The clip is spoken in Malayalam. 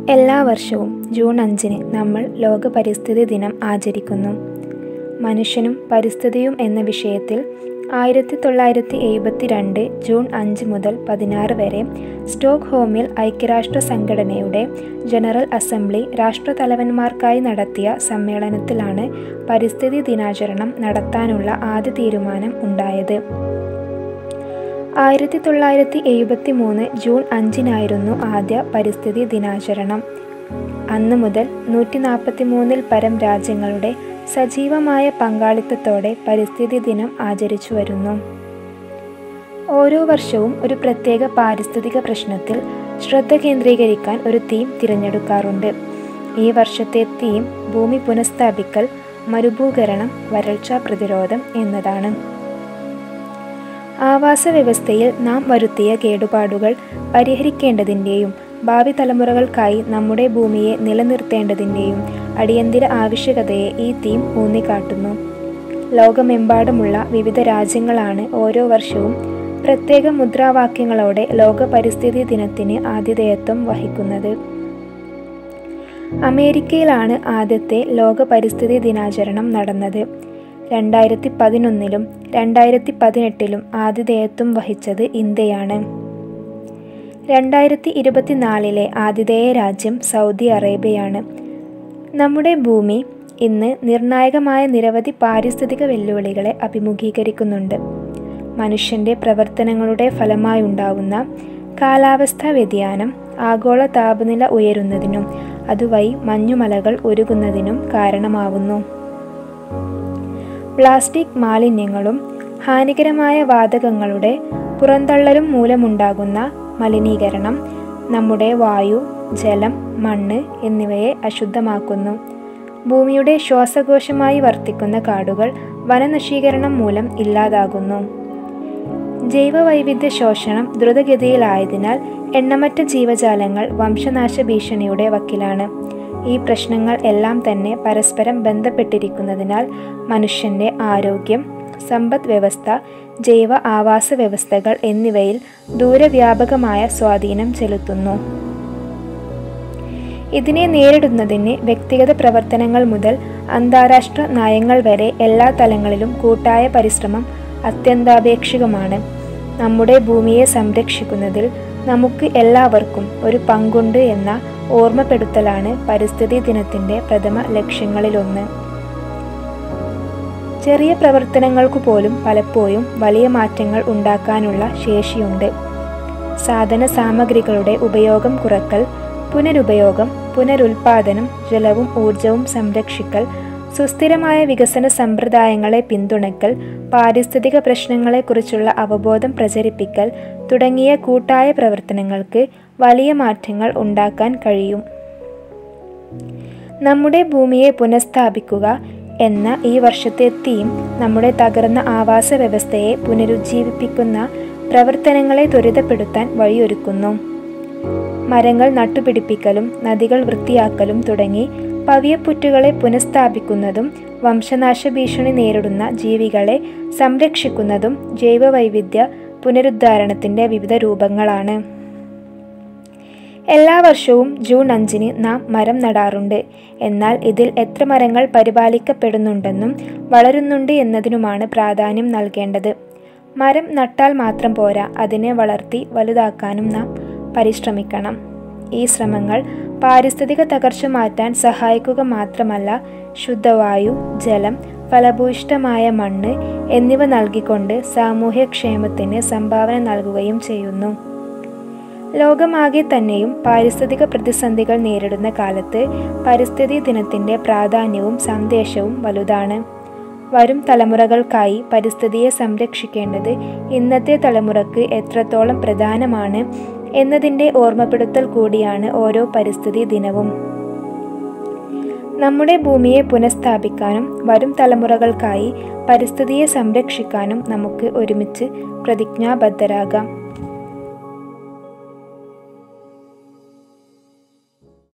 എല്ലാ വർഷവും ജൂൺ അഞ്ചിന് നമ്മൾ ലോക പരിസ്ഥിതി ദിനം ആചരിക്കുന്നു മനുഷ്യനും പരിസ്ഥിതിയും എന്ന വിഷയത്തിൽ ആയിരത്തി തൊള്ളായിരത്തി എഴുപത്തി രണ്ട് ജൂൺ അഞ്ച് മുതൽ പതിനാറ് വരെ സ്റ്റോക്ക് ഹോമിൽ ഐക്യരാഷ്ട്ര സംഘടനയുടെ ജനറൽ അസംബ്ലി രാഷ്ട്രതലവന്മാർക്കായി നടത്തിയ സമ്മേളനത്തിലാണ് പരിസ്ഥിതി ദിനാചരണം നടത്താനുള്ള ആദ്യ തീരുമാനം ഉണ്ടായത് ആയിരത്തി തൊള്ളായിരത്തി എഴുപത്തി മൂന്ന് ജൂൺ അഞ്ചിനായിരുന്നു ആദ്യ പരിസ്ഥിതി ദിനാചരണം അന്ന് മുതൽ നൂറ്റി നാൽപ്പത്തി മൂന്നിൽ പരം രാജ്യങ്ങളുടെ സജീവമായ പങ്കാളിത്തത്തോടെ പരിസ്ഥിതി ദിനം ആചരിച്ചു വരുന്നു ഓരോ വർഷവും ഒരു പ്രത്യേക പാരിസ്ഥിതിക പ്രശ്നത്തിൽ ശ്രദ്ധ കേന്ദ്രീകരിക്കാൻ ഒരു തീം തിരഞ്ഞെടുക്കാറുണ്ട് ഈ വർഷത്തെ തീം ഭൂമി പുനഃസ്ഥാപിക്കൽ മരുഭൂകരണം വരൾച്ച പ്രതിരോധം എന്നതാണ് ആവാസ വ്യവസ്ഥയിൽ നാം വരുത്തിയ കേടുപാടുകൾ പരിഹരിക്കേണ്ടതിൻ്റെയും ഭാവി തലമുറകൾക്കായി നമ്മുടെ ഭൂമിയെ നിലനിർത്തേണ്ടതിൻ്റെയും അടിയന്തര ആവശ്യകതയെ ഈ തീം ഊന്നിക്കാട്ടുന്നു ലോകമെമ്പാടുമുള്ള വിവിധ രാജ്യങ്ങളാണ് ഓരോ വർഷവും പ്രത്യേക മുദ്രാവാക്യങ്ങളോടെ ലോക പരിസ്ഥിതി ദിനത്തിന് ആതിഥേയത്വം വഹിക്കുന്നത് അമേരിക്കയിലാണ് ആദ്യത്തെ ലോക പരിസ്ഥിതി ദിനാചരണം നടന്നത് രണ്ടായിരത്തി പതിനൊന്നിലും രണ്ടായിരത്തി പതിനെട്ടിലും ആതിഥേയത്വം വഹിച്ചത് ഇന്ത്യയാണ് രണ്ടായിരത്തി ഇരുപത്തിനാലിലെ ആതിഥേയ രാജ്യം സൗദി അറേബ്യയാണ് നമ്മുടെ ഭൂമി ഇന്ന് നിർണായകമായ നിരവധി പാരിസ്ഥിതിക വെല്ലുവിളികളെ അഭിമുഖീകരിക്കുന്നുണ്ട് മനുഷ്യൻ്റെ പ്രവർത്തനങ്ങളുടെ ഫലമായുണ്ടാവുന്ന കാലാവസ്ഥാ വ്യതിയാനം ആഗോള താപനില ഉയരുന്നതിനും അതുവഴി മഞ്ഞുമലകൾ ഉരുകുന്നതിനും കാരണമാവുന്നു പ്ലാസ്റ്റിക് മാലിന്യങ്ങളും ഹാനികരമായ വാതകങ്ങളുടെ പുറന്തള്ളലും മൂലമുണ്ടാകുന്ന മലിനീകരണം നമ്മുടെ വായു ജലം മണ്ണ് എന്നിവയെ അശുദ്ധമാക്കുന്നു ഭൂമിയുടെ ശ്വാസകോശമായി വർത്തിക്കുന്ന കാടുകൾ വനനശീകരണം മൂലം ഇല്ലാതാകുന്നു ജൈവവൈവിധ്യ ശോഷണം ദ്രുതഗതിയിലായതിനാൽ എണ്ണമറ്റ ജീവജാലങ്ങൾ വംശനാശ ഭീഷണിയുടെ വക്കിലാണ് ഈ പ്രശ്നങ്ങൾ എല്ലാം തന്നെ പരസ്പരം ബന്ധപ്പെട്ടിരിക്കുന്നതിനാൽ മനുഷ്യൻ്റെ ആരോഗ്യം സമ്പദ് വ്യവസ്ഥ ജൈവ ആവാസ വ്യവസ്ഥകൾ എന്നിവയിൽ ദൂരവ്യാപകമായ സ്വാധീനം ചെലുത്തുന്നു ഇതിനെ നേരിടുന്നതിന് വ്യക്തിഗത പ്രവർത്തനങ്ങൾ മുതൽ അന്താരാഷ്ട്ര നയങ്ങൾ വരെ എല്ലാ തലങ്ങളിലും കൂട്ടായ പരിശ്രമം അത്യന്താപേക്ഷികമാണ് നമ്മുടെ ഭൂമിയെ സംരക്ഷിക്കുന്നതിൽ നമുക്ക് എല്ലാവർക്കും ഒരു പങ്കുണ്ട് എന്ന ഓർമ്മപ്പെടുത്തലാണ് പരിസ്ഥിതി ദിനത്തിൻ്റെ പ്രഥമ ലക്ഷ്യങ്ങളിലൊന്ന് ചെറിയ പ്രവർത്തനങ്ങൾക്കു പോലും പലപ്പോഴും വലിയ മാറ്റങ്ങൾ ഉണ്ടാക്കാനുള്ള ശേഷിയുണ്ട് സാധന സാമഗ്രികളുടെ ഉപയോഗം കുറക്കൽ പുനരുപയോഗം പുനരുൽപാദനം ജലവും ഊർജവും സംരക്ഷിക്കൽ സുസ്ഥിരമായ വികസന സമ്പ്രദായങ്ങളെ പിന്തുണയ്ക്കൽ പാരിസ്ഥിതിക പ്രശ്നങ്ങളെക്കുറിച്ചുള്ള അവബോധം പ്രചരിപ്പിക്കൽ തുടങ്ങിയ കൂട്ടായ പ്രവർത്തനങ്ങൾക്ക് വലിയ മാറ്റങ്ങൾ ഉണ്ടാക്കാൻ കഴിയും നമ്മുടെ ഭൂമിയെ പുനഃസ്ഥാപിക്കുക എന്ന ഈ വർഷത്തെ തീം നമ്മുടെ തകർന്ന ആവാസ വ്യവസ്ഥയെ പുനരുജ്ജീവിപ്പിക്കുന്ന പ്രവർത്തനങ്ങളെ ത്വരിതപ്പെടുത്താൻ വഴിയൊരുക്കുന്നു മരങ്ങൾ നട്ടുപിടിപ്പിക്കലും നദികൾ വൃത്തിയാക്കലും തുടങ്ങി പവിയപ്പുറ്റുകളെ പുനഃസ്ഥാപിക്കുന്നതും വംശനാശ ഭീഷണി നേരിടുന്ന ജീവികളെ സംരക്ഷിക്കുന്നതും ജൈവവൈവിധ്യ പുനരുദ്ധാരണത്തിൻ്റെ വിവിധ രൂപങ്ങളാണ് എല്ലാ വർഷവും ജൂൺ അഞ്ചിന് നാം മരം നടാറുണ്ട് എന്നാൽ ഇതിൽ എത്ര മരങ്ങൾ പരിപാലിക്കപ്പെടുന്നുണ്ടെന്നും വളരുന്നുണ്ട് എന്നതിനുമാണ് പ്രാധാന്യം നൽകേണ്ടത് മരം നട്ടാൽ മാത്രം പോരാ അതിനെ വളർത്തി വലുതാക്കാനും നാം പരിശ്രമിക്കണം ഈ ശ്രമങ്ങൾ പാരിസ്ഥിതിക തകർച്ച മാറ്റാൻ സഹായിക്കുക മാത്രമല്ല ശുദ്ധവായു ജലം ഫലഭൂയിഷ്ടമായ മണ്ണ് എന്നിവ നൽകിക്കൊണ്ട് സാമൂഹ്യക്ഷേമത്തിന് സംഭാവന നൽകുകയും ചെയ്യുന്നു ലോകമാകെ തന്നെയും പാരിസ്ഥിതിക പ്രതിസന്ധികൾ നേരിടുന്ന കാലത്ത് പരിസ്ഥിതി ദിനത്തിൻ്റെ പ്രാധാന്യവും സന്ദേശവും വലുതാണ് വരും തലമുറകൾക്കായി പരിസ്ഥിതിയെ സംരക്ഷിക്കേണ്ടത് ഇന്നത്തെ തലമുറക്ക് എത്രത്തോളം പ്രധാനമാണ് എന്നതിൻ്റെ ഓർമ്മപ്പെടുത്തൽ കൂടിയാണ് ഓരോ പരിസ്ഥിതി ദിനവും നമ്മുടെ ഭൂമിയെ പുനഃസ്ഥാപിക്കാനും വരും തലമുറകൾക്കായി പരിസ്ഥിതിയെ സംരക്ഷിക്കാനും നമുക്ക് ഒരുമിച്ച് പ്രതിജ്ഞാബദ്ധരാകാം